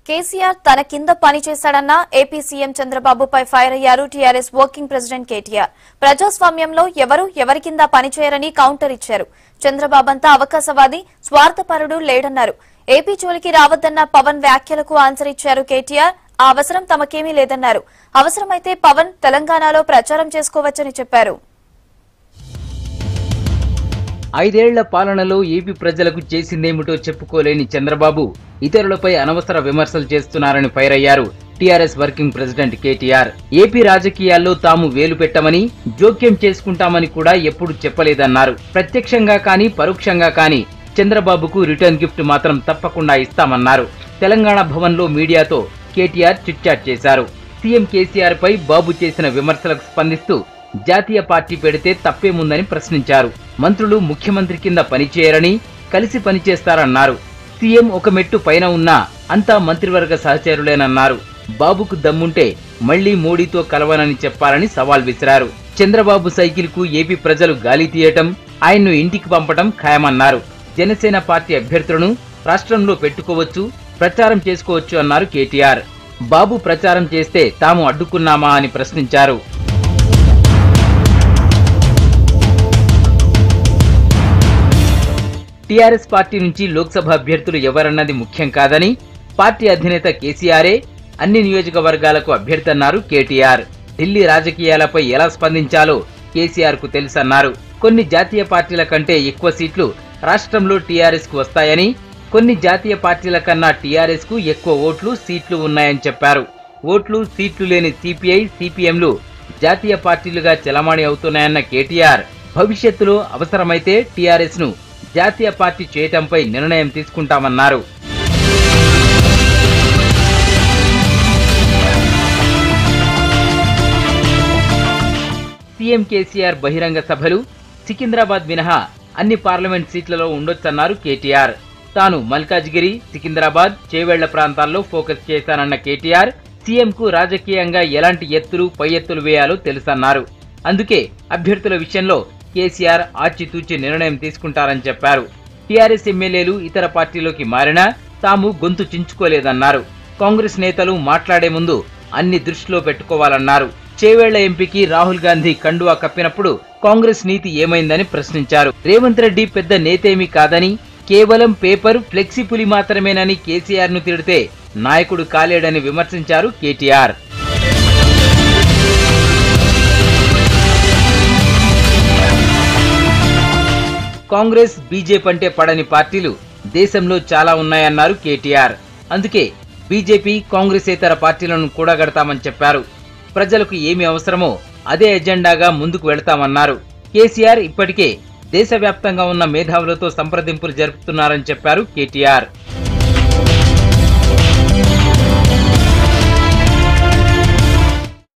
కేసీఆర్ తన కింద పనిచేశాడన్న ఏపీ సీఎం చంద్రబాబుపై ఫైర్ అయ్యారు టీఆర్ఎస్ వర్కింగ్ ప్రెసిడెంట్ కేటీఆర్ ప్రజాస్వామ్యంలో ఎవరు ఎవరి కింద పనిచేయరని కౌంటర్ ఇచ్చారు చంద్రబాబంతా అవకాశవాది స్వార్థపరుడు లేడన్నారు ఏపీ జోలికి రావద్దన్న పవన్ వ్యాఖ్యలకు ఆన్సర్ ఇచ్చారు కేటీఆర్ ఆ అవసరం తమకేమీ లేదన్నారు అవసరమైతే పవన్ తెలంగాణలో ప్రచారం చేసుకోవచ్చని చెప్పారు ఐదేళ్ల పాలనలో ఏపీ ప్రజలకు చేసిందేమిటో చెప్పుకోలేని చంద్రబాబు ఇతరులపై అనవసర విమర్శలు చేస్తున్నారని ఫైర్ అయ్యారు TRS working president KTR AP రాజకీయాల్లో తాము వేలు పెట్టమని జోక్యం చేసుకుంటామని కూడా ఎప్పుడు చెప్పలేదన్నారు ప్రత్యక్షంగా కానీ పరోక్షంగా కానీ చంద్రబాబుకు రిటర్న్ గిఫ్ట్ మాత్రం తప్పకుండా ఇస్తామన్నారు తెలంగాణ భవన్లో మీడియాతో కేటీఆర్ చిట్చాట్ చేశారు సీఎం కేసీఆర్ పై బాబు చేసిన విమర్శలకు స్పందిస్తూ జాతీయ పార్టీ పెడితే తప్పేముందని ప్రశ్నించారు మంత్రులు ముఖ్యమంత్రి కింద పనిచేయరని కలిసి పనిచేస్తారన్నారు సీఎం ఒక మెట్టు పైన ఉన్నా అంతా మంత్రివర్గ సహచరులేనన్నారు బాబుకు దమ్ముంటే మళ్లీ మోడీతో కలవనని చెప్పాలని సవాల్ విసిరారు చంద్రబాబు సైకిల్ కు ఏపీ ప్రజలు గాలి తీయటం ఆయన్ను ఇంటికి పంపటం ఖాయమన్నారు జనసేన పార్టీ అభ్యర్థులను రాష్ట్రంలో పెట్టుకోవచ్చు ప్రచారం చేసుకోవచ్చు అన్నారు కేటీఆర్ బాబు ప్రచారం చేస్తే తాము అడ్డుకున్నామా అని ప్రశ్నించారు టీఆర్ఎస్ పార్టీ నుంచి లోక్సభ అభ్యర్థులు ఎవరన్నది ముఖ్యం కాదని పార్టీ అధినేత కేసీఆరే అన్ని నియోజకవర్గాలకు అభ్యర్థి అన్నారు కేటీఆర్ ఢిల్లీ రాజకీయాలపై ఎలా స్పందించాలో కేసీఆర్ కు తెలుసన్నారు కొన్ని జాతీయ పార్టీల కంటే ఎక్కువ సీట్లు రాష్ట్రంలో టీఆర్ఎస్ కు వస్తాయని కొన్ని జాతీయ పార్టీల కన్నా టీఆర్ఎస్ కు ఎక్కువ ఓట్లు సీట్లు ఉన్నాయని చెప్పారు ఓట్లు సీట్లు లేని సిపిఐ సిపిఎంలు జాతీయ పార్టీలుగా చెలమాణి అవుతున్నాయన్న కేటీఆర్ భవిష్యత్తులో అవసరమైతే టీఆర్ఎస్ ను జాతీయ పార్టీ చేయటంపై నిర్ణయం తీసుకుంటామన్నారు సీఎం కేసీఆర్ బహిరంగ సభలు సికింద్రాబాద్ మినహా అన్ని పార్లమెంట్ సీట్లలో ఉండొచ్చన్నారు కేటీఆర్ తాను మల్కాజ్గిరి సికింద్రాబాద్ చేవెళ్ల ప్రాంతాల్లో ఫోకస్ చేశానన్న కేటీఆర్ సీఎం కు రాజకీయంగా ఎలాంటి ఎత్తులు పై ఎత్తులు వేయాలో తెలుసన్నారు అందుకే అభ్యర్థుల విషయంలో కేసీఆర్ ఆచితూచి నిర్ణయం తీసుకుంటారని చెప్పారు టీఆర్ఎస్ ఎమ్మెల్యేలు ఇతర పార్టీలోకి మారినా తాము గొంతు చించుకోలేదన్నారు కాంగ్రెస్ నేతలు మాట్లాడే ముందు అన్ని దృష్టిలో పెట్టుకోవాలన్నారు చేవేళ్ల ఎంపీకి రాహుల్ గాంధీ కండువా కప్పినప్పుడు కాంగ్రెస్ నీతి ఏమైందని ప్రశ్నించారు రేవంత్ రెడ్డి పెద్ద నేతేమీ కాదని కేవలం పేపర్ ఫ్లెక్సీ మాత్రమేనని కేసీఆర్ ను తిడితే నాయకుడు కాలేడని విమర్శించారు కేటీఆర్ కాంగ్రెస్ బీజేపీ అంటే పడని పార్టీలు దేశంలో చాలా ఉన్నాయన్నారు కేటీఆర్ అందుకే బీజేపీ కాంగ్రెసేతర పార్టీలను కూడగడతామని చెప్పారు ప్రజలకు ఏమి అవసరమో అదే ఎజెండాగా ముందుకు వెళతామన్నారు కేసీఆర్ ఇప్పటికే దేశవ్యాప్తంగా ఉన్న మేధావులతో సంప్రదింపులు జరుపుతున్నారని చెప్పారు కేటీఆర్